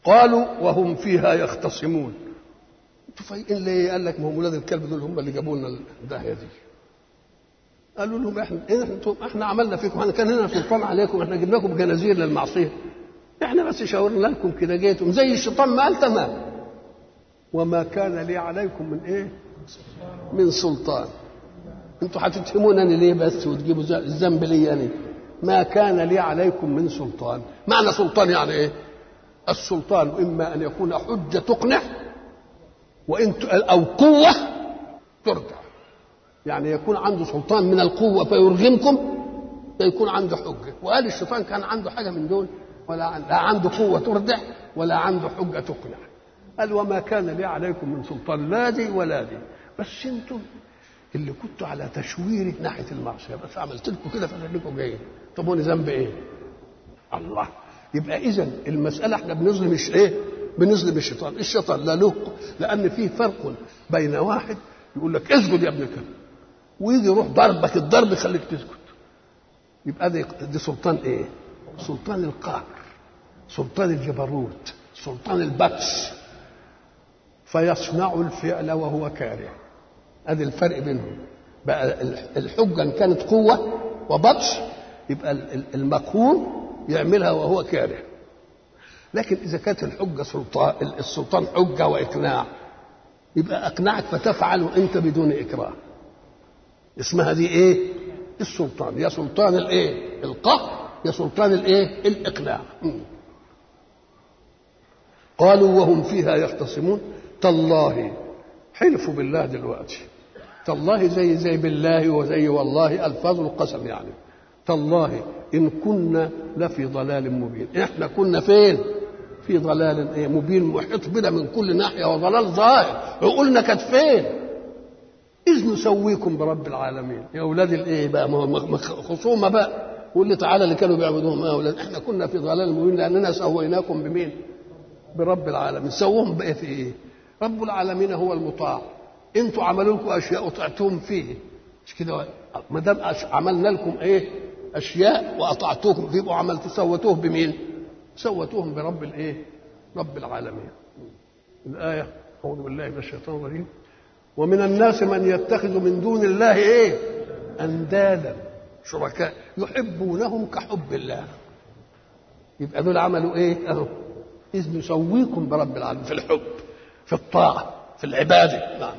قالوا وهم فيها يختصمون انتوا فايقين ليه؟ قال لك ما هم ولاد الكلب دول هم اللي جابوا لنا الداهيه دي قالوا لهم احنا إيه انتم احنا عملنا فيكم احنا كان لنا سلطان عليكم احنا جبنا لكم جنازير للمعصيه احنا بس شاورنا لكم كده جيتم زي الشيطان ما قال تمام وما كان لي عليكم من ايه؟ من سلطان انتوا هتتهمونني ليه بس وتجيبوا الذنب لي انا ما كان لي عليكم من سلطان معنى سلطان يعني ايه السلطان اما ان يكون حجه تقنع وان او قوه ترجع يعني يكون عنده سلطان من القوه فيرغمكم فيكون عنده حجه وقال الشيطان كان عنده حاجه من دول ولا لا عنده قوه تردع ولا عنده حجه تقنع قال وما كان لي عليكم من سلطان لا دي ولا دي بس انتم اللي كنتوا على تشويري ناحيه المعصيه بس عملت لكم كده فخليكم جايين طب وانا ذنبي ايه؟ الله يبقى اذا المساله احنا بنظلم ايه؟ بنظلم الشيطان، الشيطان لا له لان في فرق بين واحد يقول لك اسجد يا ابن الكلب ويجي يروح ضربك الضرب يخليك تسكت يبقى دي, دي سلطان ايه؟ سلطان القهر سلطان الجبروت سلطان البطش فيصنع الفعل وهو كاره ادي الفرق بينهم بقى الحجه ان كانت قوه وبطش يبقى المقهور يعملها وهو كاره لكن اذا كانت الحجه سلطان السلطان حجه واقناع يبقى اقنعك فتفعل وانت بدون اكراه اسمها دي ايه السلطان يا سلطان الايه القهر يا سلطان الايه الاقناع قالوا وهم فيها يختصمون تالله حلفوا بالله دلوقتي تالله زي زي بالله وزي والله الفاظ القسم يعني تالله ان كنا لفي ضلال مبين احنا كنا فين في ضلال ايه مبين محيط بنا من كل ناحيه وضلال ظاهر عقولنا كانت فين اذ نسويكم برب العالمين يا اولاد الايه بقى ما هو خصومه بقى واللي تعالى اللي كانوا بيعبدوهم يا اولاد احنا كنا في ضلال مبين لاننا سويناكم بمين برب العالمين سووهم بقى في ايه رب العالمين هو المطاع انتوا عملوا لكم اشياء وطعتوهم فيه مش كده ما دام عملنا لكم ايه اشياء واطعتوكم فيه وعملتوا سوتوه بمين سوتوهم برب الايه رب العالمين الايه اعوذ بالله من الشيطان الرجيم ومن الناس من يتخذ من دون الله ايه اندادا شركاء يحبونهم كحب الله يبقى دول عملوا ايه اهو اذ نسويكم برب العالمين في الحب في الطاعة في العبادة نعم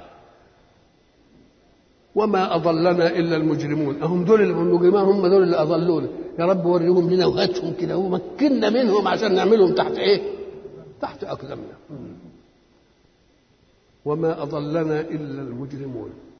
وما أضلنا إلا المجرمون أهم دول المجرمون هم دول اللي أضلونا يا رب وريهم لنا وهاتهم كده ومكنا منهم عشان نعملهم تحت إيه تحت أقدامنا وما أضلنا إلا المجرمون